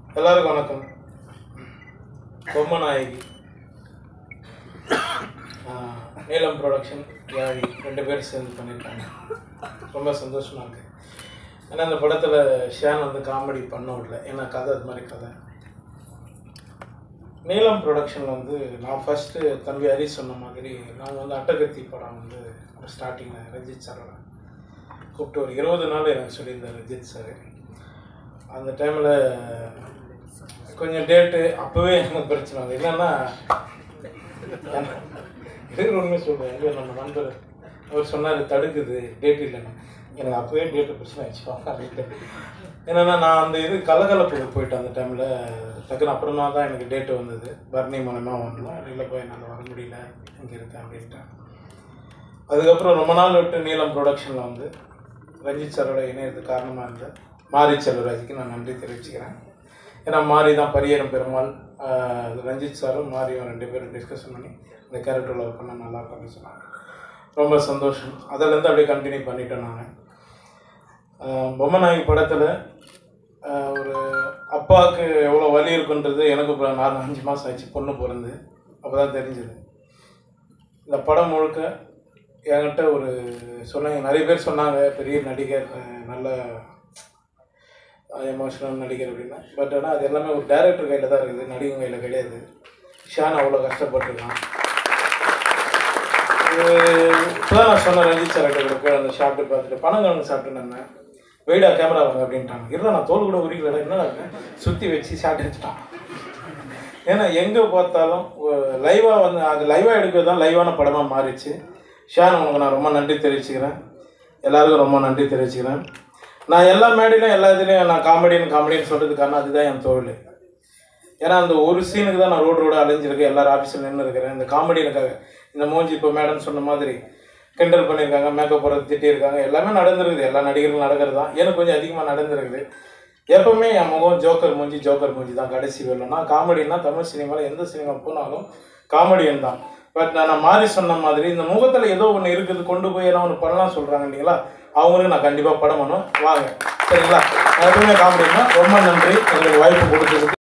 எல்லாருக்கும் வணக்கம் பொம்மநாயகி ஆஹ், நீலம் ப்ரொடக்ஷன் யாழி ரெண்டு பேரும் சேர்ந்து பண்ணியிருக்காங்க ரொம்ப சந்தோஷமாக இருக்கு ஏன்னா அந்த படத்தில் ஷியான் வந்து காமெடி பண்ண விடல ஏன்னா கதை அது மாதிரி கதை நீலம் ப்ரொடக்ஷன் வந்து நான் ஃபஸ்ட்டு தம்பி ஹரி சொன்ன மாதிரி நாங்கள் வந்து அட்டகத்தி படம் வந்து ஸ்டார்டிங்கில் ரஞ்சித் சாரோட கூப்பிட்டு ஒரு இருபது நாள் எனக்கு சொல்லியிருந்தார் ரஞ்சித் சார் அந்த டைமில் கொஞ்சம் டேட்டு அப்போவே எனக்கு பிரச்சனை வந்து என்னன்னா இது உண்மை சொல்கிறேன் இல்லை நம்ம நண்பர் அவர் சொன்னார் தடுக்குது டேட் இல்லைன்னு எனக்கு அப்போவே டேட்டு பிரச்சனை ஆச்சு அப்படின்ட்டு என்னென்னா நான் அந்த இது கலகலப்புக்கு போயிட்டேன் அந்த டைமில் டக்குன்னு அப்புறமா தான் எனக்கு டேட்டு வந்தது பர்னி மூலமாக வரணும் இல்லை போய் என்னால் வர முடியல இங்கே இருக்கேன் அப்படின்ட்டு அதுக்கப்புறம் ரொம்ப நாள் விட்டு நீலம் ப்ரொடக்ஷனில் வந்து ரஞ்சித் சாரோட இணையத்துக்கு காரணமாக இருந்த மாரி செல்வராஜுக்கு நான் நன்றி தெரிவிச்சுக்கிறேன் ஏன்னா மாரி தான் பரியரும் பெருமாள் ஆஹ் ரஞ்சித் சாரும் மாரியும் ரெண்டு பேரும் டிஸ்கஷன் பண்ணி இந்த கேரக்டரில் ஒர்க் பண்ண நல்லா இருக்கும்னு சொன்னாங்க ரொம்ப சந்தோஷம் அதிலேருந்து அப்படியே கண்டினியூ பண்ணிட்டோம் நாங்கள் பொம்மநாயகி படத்தில் ஒரு அப்பாவுக்கு எவ்வளோ வலி இருக்குன்றது எனக்கு இப்போ நாலு அஞ்சு மாதம் ஆச்சு பொண்ணு பிறந்து அப்போ தான் தெரிஞ்சுது இந்த படம் முழுக்க என்கிட்ட ஒரு சொன்னாங்க நிறைய பேர் சொன்னாங்க பெரிய நடிகர் அஹ் நல்ல எமோஷனல் நடிகர் அப்படின்னா பட் ஆனால் அது எல்லாமே ஒரு டைரக்டர் கையில் தான் இருக்குது நடிகர் கையில் கிடையாது ஷான் அவ்வளோ கஷ்டப்பட்டுருக்கான் இப்போதான் நான் சொன்ன ரஞ்சித் சார் கிட்ட அந்த ஷார்ட்டு பார்த்துட்டு பணங்கிழங்கு சாப்பிட்டு இருந்தேன் வெயிடா கேமரா வாங்க அப்படின்ட்டாங்க இல்லை நான் தோல் கூட உரிக்கல என்ன சுற்றி வச்சு ஷார்ட் எடுத்துட்டான் ஏன்னா எங்கே பார்த்தாலும் லைவாக வந்து அது லைவாக எடுக்கிறது தான் லைவான படமாக மாறிச்சு ஷான் உனக்கு நான் ரொம்ப நன்றி தெரிவிச்சுக்கிறேன் எல்லாருக்கும் ரொம்ப நன்றி தெரிவிச்சுக்கிறேன் நான் எல்லா மேடையிலும் எல்லா இதுலேயும் நான் காமெடியன் காமெடின்னு சொல்கிறதுக்கு காரணம் அதுதான் என் தொழில் ஏன்னா அந்த ஒரு சீனுக்கு தான் நான் ரோடு ரோடு அலைஞ்சிருக்கேன் எல்லாரும் ஆஃபீஸில் நின்று இருக்கிறேன் இந்த காமெடியனுக்காக இந்த மூஞ்சி இப்போ மேடம் சொன்ன மாதிரி கிண்டல் பண்ணியிருக்காங்க மேக்கப் போடுறது திட்டியிருக்காங்க எல்லாமே நடந்திருக்குது எல்லா நடிகர்களும் நடக்கிறது தான் எனக்கு கொஞ்சம் அதிகமாக நடந்திருக்குது எப்பவுமே என் முகம் ஜோக்கர் மூஞ்சி ஜோக்கர் மூஞ்சி தான் கடைசி வரலன்னா காமெடினா தமிழ் சினிமாவில் எந்த சினிமா போனாலும் காமெடியன் தான் பட் நான் மாறி சொன்ன மாதிரி இந்த முகத்தில் ஏதோ ஒன்று இருக்குது கொண்டு போய் எல்லாம் ஒன்று பண்ணலாம் சொல்கிறாங்க இல்லைங்களா அவங்களுக்கு நான் கண்டிப்பாக படம் பண்ணுவேன் வாங்க சரிங்களா நான் எப்பவுமே காமெடினா ரொம்ப நன்றி எங்களுக்கு வாய்ப்பு கொடுத்ததுக்கு